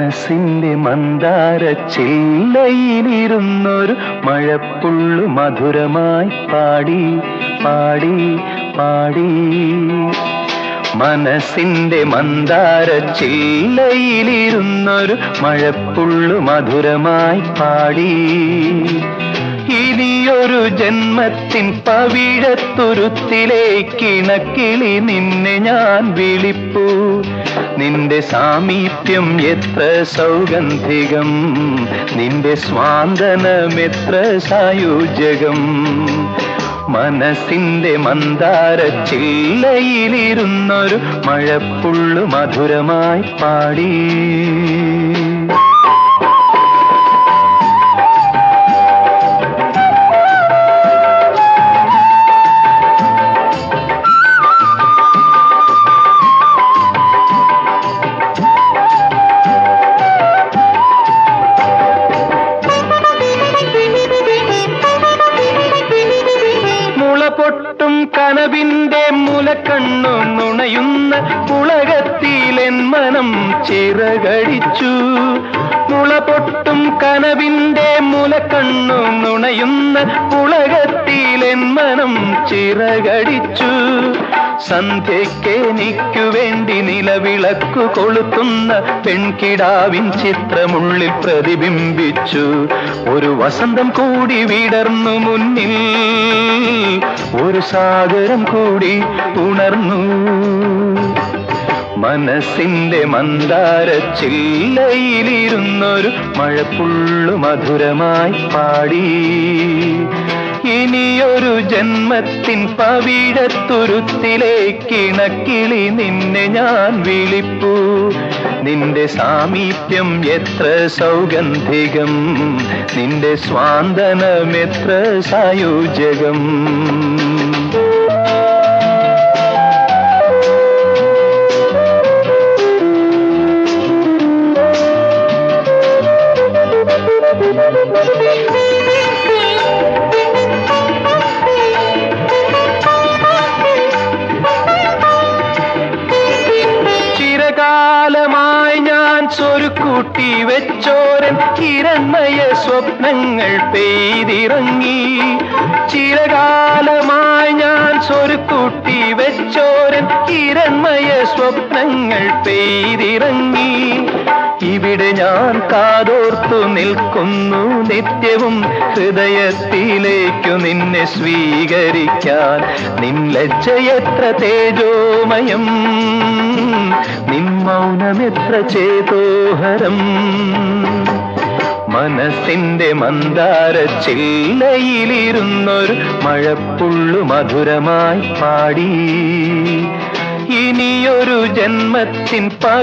മനസ്സിന്റെ മന്ദാര ചില്ലയിലിരുന്നൊരു മഴപ്പുള്ളു മധുരമായി പാടി പാടി പാടി മനസ്സിന്റെ മന്ദാര ചില്ലയിലിരുന്നൊരു മഴപ്പുള്ളു മധുരമായി പാടി ഇനിയൊരു ജന്മത്തിൻ പവിഴത്തുരുത്തിലേക്കിണക്കിളി നിന്നെ ഞാൻ വിളിപ്പൂ നിന്റെ സാമീപ്യം എത്ര സൗഗന്ധികം നിന്റെ സ്വാന്തനം എത്ര സായുജ്യകം മനസ്സിന്റെ മന്ദാര ചില്ലയിലിരുന്നൊരു മഴപ്പുള്ളു മധുരമായി പാടി മുള പൊട്ടും കനവിന്റെ മുലക്കണ്ണു നുണയുന്ന പുളകത്തിലെൻ മനം ചിറകടിച്ചു മുള പൊട്ടും കനവിന്റെ മുലക്കണ്ണു നുണയുന്ന പുളകത്തിലെൻ മനം ചിറകടിച്ചു സന്ധ്യയ്ക്ക് എനിക്കു വേണ്ടി നിലവിളക്കു കൊളുത്തുന്ന പെൺകിടാവിൻ ചിത്രമുള്ളിൽ പ്രതിബിംബിച്ചു ഒരു വസന്തം കൂടി വിടർന്നു മുന്നിൽ ഒരു സാഗരം കൂടി ഉണർന്നു മനസ്സിന്റെ മന്ദാര ചില്ലയിലിരുന്നൊരു മഴപ്പുള്ളു മധുരമായി പാടി ഇനിയൊരു ജന്മത്തിൻ പവിഴത്തുരുത്തിലേക്കിണക്കിളി നിന്നെ ഞാൻ വിളിപ്പൂ നിന്റെ സാമീപ്യം എത്ര സൗഗന്ധികം നിന്റെ സ്വാന്തനം എത്ര സായുജ്യകം ചിരകാലമായി ഞാൻ സ്വരുക്കൂട്ടി വെച്ചോരൻ കിരൺമയ സ്വപ്നങ്ങൾ പെയ്തിറങ്ങി ചിരകാലമായി ഞാൻ സ്വരുക്കൂട്ടി വെച്ചോരൻ കിരൺമയ സ്വപ്നങ്ങൾ പെയ്തിറങ്ങി ഇവിടെ ഞാൻ കാതോർത്തു നിൽക്കുന്നു നിത്യവും ഹൃദയത്തിലേക്കു നിന്നെ സ്വീകരിക്കാൻ നിൻ ലജ്ജയെത്ര തേജോമയം നിൻ മൗനമെത്ര ചേതോഹരം മനസ്സിന്റെ മന്ദാര ചില്ലയിലിരുന്നൊരു മഴപ്പുള്ളു മധുരമായി പാടി ഇനിയൊരു ജന്മത്തിൻ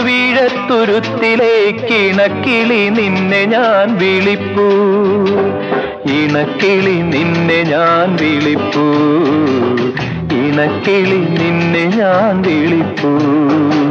പവിഴത്തുരുത്തിലേക്കിണക്കിളി നിന്നെ ഞാൻ വിളിപ്പൂ ഇണക്കിളി നിന്നെ ഞാൻ വിളിപ്പൂ ഇണക്കിളി നിന്നെ ഞാൻ വിളിപ്പൂ